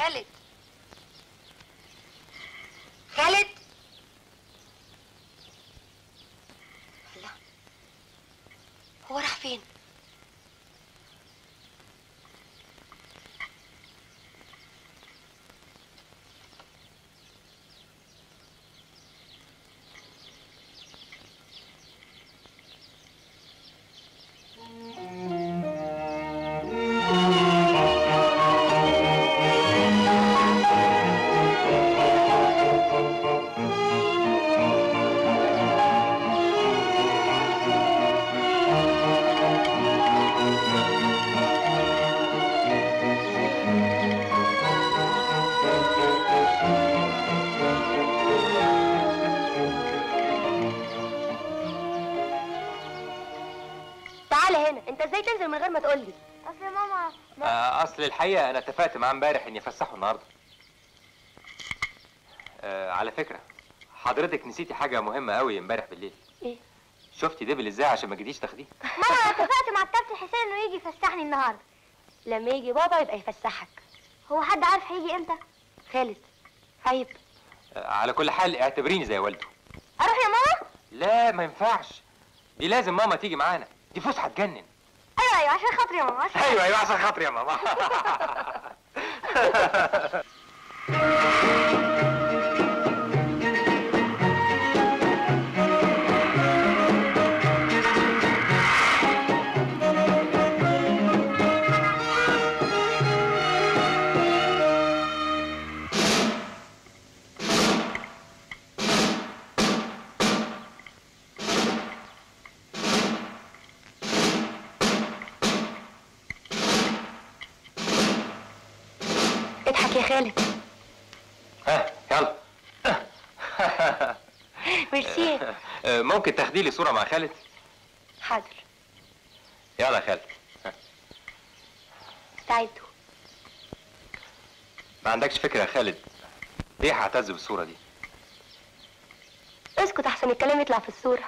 خالد خالد الله هو راح فين تعالى هنا انت ازاي تنزل من غير ما تقول لي اصل ماما آه، اصل الحقيقه انا اتفقت معاه امبارح اني افسحه النهارده آه، على فكره حضرتك نسيتي حاجه مهمه قوي امبارح بالليل ايه شفتي دبل ازاي عشان ما جيتيش تاخديه ماما انا اتفقت مع الكابتن حسين انه يجي يفسحني النهارده لما يجي بابا يبقى يفسحك هو حد عارف هيجي امتى خالد عيب آه، على كل حال اعتبريني زي والده اروح يا ماما لا ما ينفعش دي لازم ماما تيجي معانا دي فسحه تجنن ايوه ايوه عشان خاطري يا ماما عشان ايوه ايوه عشان خاطري يا ماما اضحك يا خالد ها يلا ميرسي آه، ممكن تاخدي لي صوره مع خالد حاضر يلا يا خالد استعدوا ما عندكش فكره يا خالد ليه هعتز بالصوره دي اسكت احسن الكلام يطلع في الصورة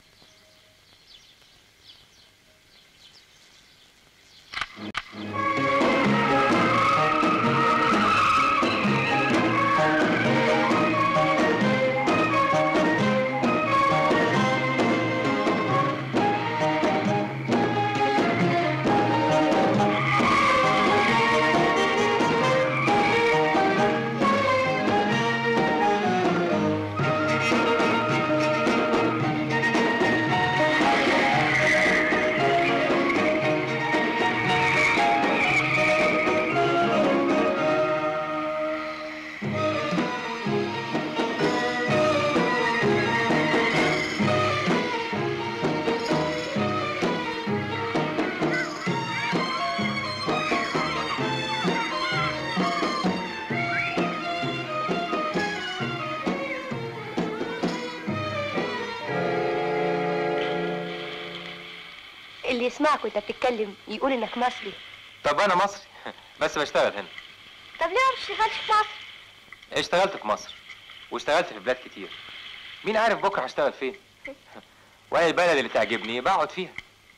اللي يسمعك وانت بتتكلم يقول انك مصري طب انا مصري بس بشتغل هنا طب ليه ما بتشتغلش في مصر اشتغلت في مصر واشتغلت في بلاد كتير مين عارف بكره هشتغل فين وانا البلد اللي تعجبني بقعد فيها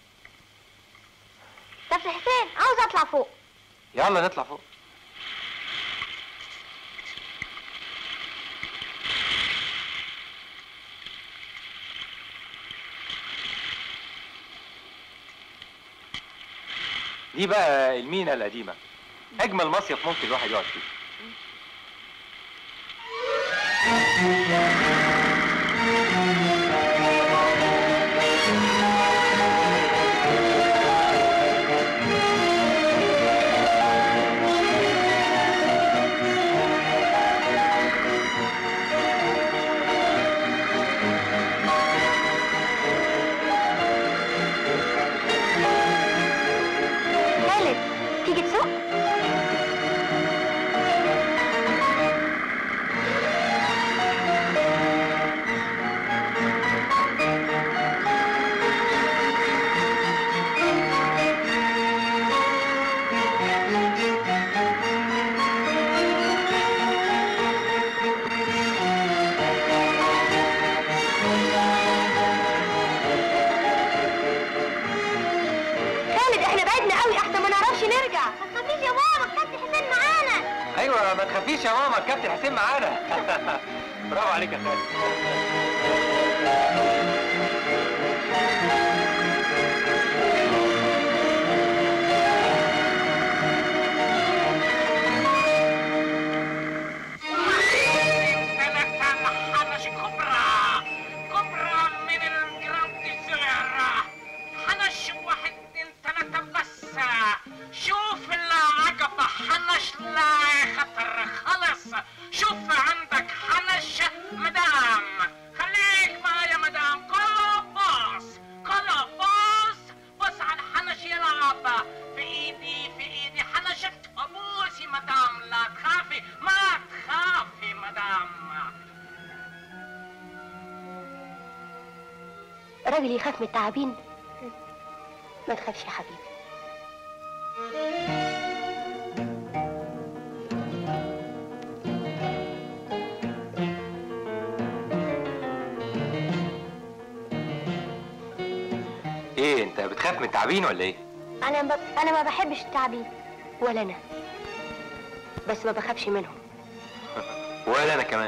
كابتن حسين عاوز اطلع فوق يلا نطلع فوق دي بقى المينا القديمة أجمل مصيف ممكن الواحد يقعد فيه خالد تيجي تسوق ايوه ما تخافيش يا ماما الكابتن حسين معانا برافو عليك يا خالد ثلاثة حنش كبرى كبرى من الجراند سير حنش واحد اتنين تلاتة بس شوف العقبة حنش لا خطر خلص شوف عندك حنش مدام خليك معايا مدام كله باص كله باص بص على الحنش يلعب في ايدي في ايدي حنش ابوسي مدام لا تخافي ما تخافي مدام راجل يخاف من التعابين ما تخافش يا حبيبي ايه انت بتخاف من التعابين ولا ايه انا ب... انا ما بحبش التعبين ولا انا بس ما بخافش منهم ولا انا كمان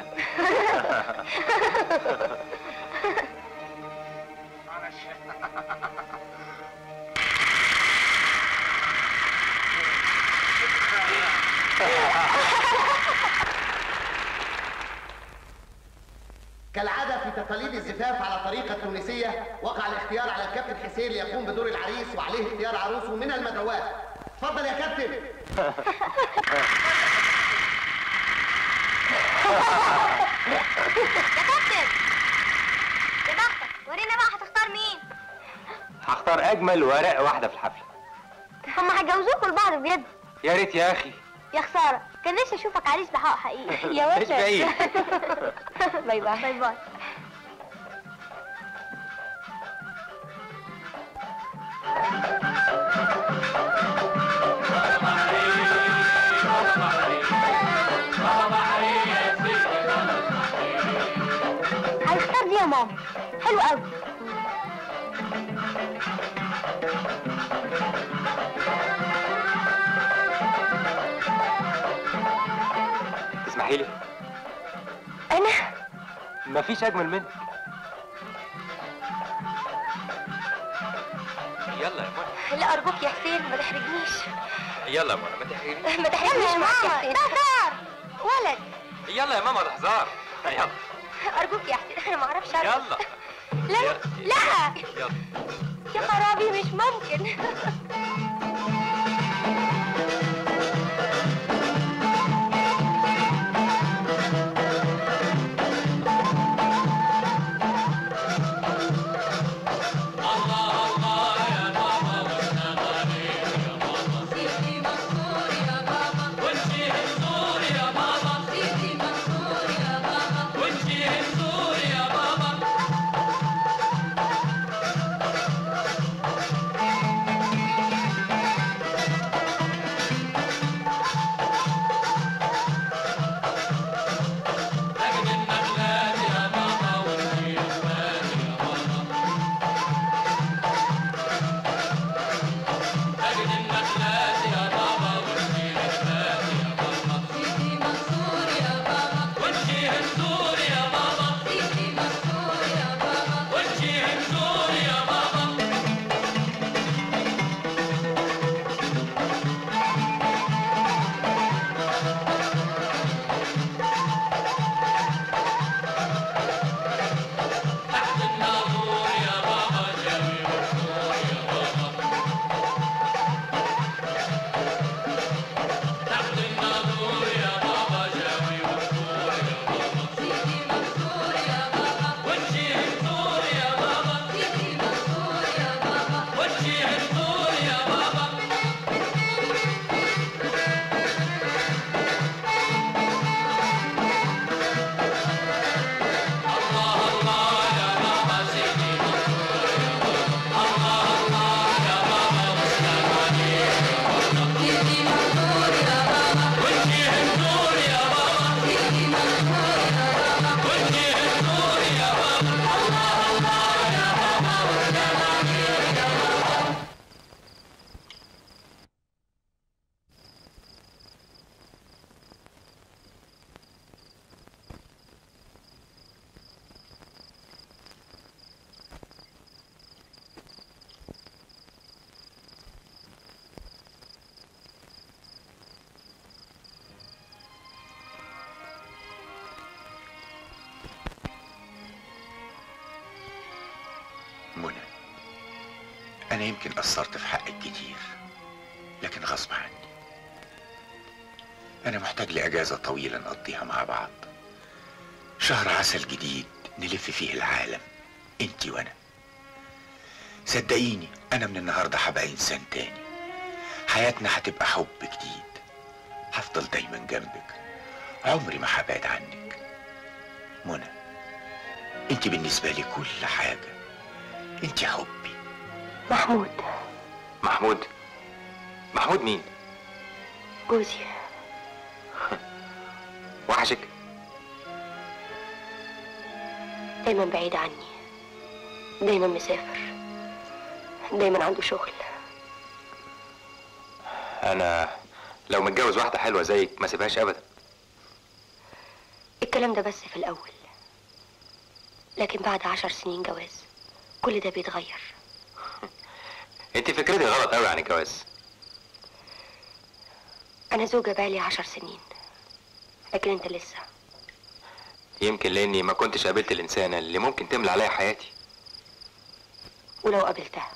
كالعادة في تقاليد الزفاف على طريقة تونسية وقع الاختيار على الكابتن حسين ليقوم بدور العريس وعليه اختيار عروسه من المدعوات اتفضل يا كابتن يا كابتن يا بختك ورينا بقى هتختار مين هختار اجمل ورق واحده في الحفله هما هيجوزوكوا لبعض بجد يا ريت يا اخي يا خسارة كان نفسي اشوفك عريس بحق حقيقي يا مش بعيد باي باي باي باي هيختار دي يا ماما حلو قوي تسمحي لي انا مفيش اجمل منك يلا يا منى لا ارجوك يا حسين ما تحرجنيش يلا يا منى ما تحرجنيش ما تحرجنيش يا معاك يا ماما حسين ده هزار ولد يلا يا ماما ده هزار يلا ارجوك يا حسين انا ما اعرفش أرقص. يلا لا لا يلا يا خرابي مش ممكن أنا يمكن قصرت في حقك كتير لكن غصب عني أنا محتاج لأجازة طويلة نقضيها مع بعض شهر عسل جديد نلف فيه العالم انتي وأنا صدقيني أنا من النهاردة هبقى إنسان تاني حياتنا هتبقى حب جديد هفضل دايما جنبك عمري ما هبعد عنك منى انت بالنسبة لي كل حاجة انت حبي محمود محمود محمود مين جوزي وحشك دايما بعيد عني دايما مسافر دايما عنده شغل انا لو متجوز واحده حلوه زيك ما سيبهاش ابدا الكلام ده بس في الأول لكن بعد عشر سنين جواز كل ده بيتغير انت فكرتي غلط قوي عن الجواز أنا زوجة بقالي عشر سنين لكن أنت لسه يمكن لاني ما كنتش قابلت الانسانه اللي ممكن تملى عليا حياتي ولو قابلتها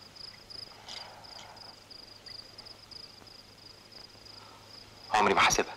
عمري ما هسيبها